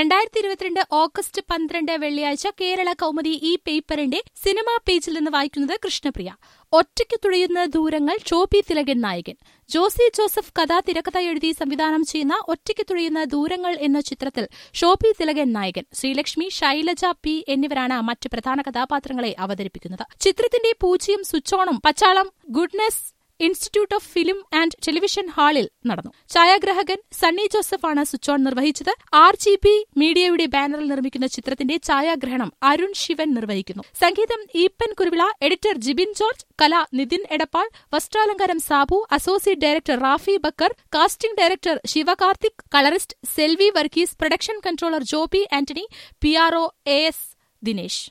രണ്ടായിരത്തി ഇരുപത്തിരണ്ട് ഓഗസ്റ്റ് പന്ത്രണ്ട് വെള്ളിയാഴ്ച കേരള കൗമുദി ഈ പേപ്പറിന്റെ സിനിമാ പേജിൽ നിന്ന് വായിക്കുന്നത് കൃഷ്ണപ്രിയ ഒറ്റയ്ക്ക് തുഴയുന്ന ദൂരങ്ങൾ ഷോപി തിലകൻ നായകൻ ജോസി ജോസഫ് കഥ തിരക്കഥ എഴുതി സംവിധാനം ചെയ്യുന്ന ഒറ്റയ്ക്ക് തുഴയുന്ന ദൂരങ്ങൾ എന്ന ചിത്രത്തിൽ ഷോപി തിലകൻ നായകൻ ശ്രീലക്ഷ്മി ശൈലജ പി എന്നിവരാണ് മറ്റ് പ്രധാന കഥാപാത്രങ്ങളെ അവതരിപ്പിക്കുന്നത് ചിത്രത്തിന്റെ പൂജ്യം സ്വിച്ചോണും Pachalam goodness institute of film and television ഹാളിൽ നടന്നു ഛായാഗ്രാഹകൻ സണ്ണി ജോസഫാണ് സ്വിച്ച് ഓൺ നിർവഹിച്ചത് ആർ ജി ബി മീഡിയയുടെ ബാനറിൽ നിർമ്മിക്കുന്ന ചിത്രത്തിന്റെ ഛായാഗ്രഹണം അരുൺ ശിവൻ നിർവഹിക്കുന്നു സംഗീതം ഈപ്പൻ കുരുവിള എഡിറ്റർ ജിബിൻ ജോർജ് കല നിതിൻ എടപ്പാൾ വസ്ത്രാലങ്കാരം Sabu associate director Rafi Bakkar casting director Sivakarthik colourist Selvi Varghese production controller Joby Antony P R O A S Dinesh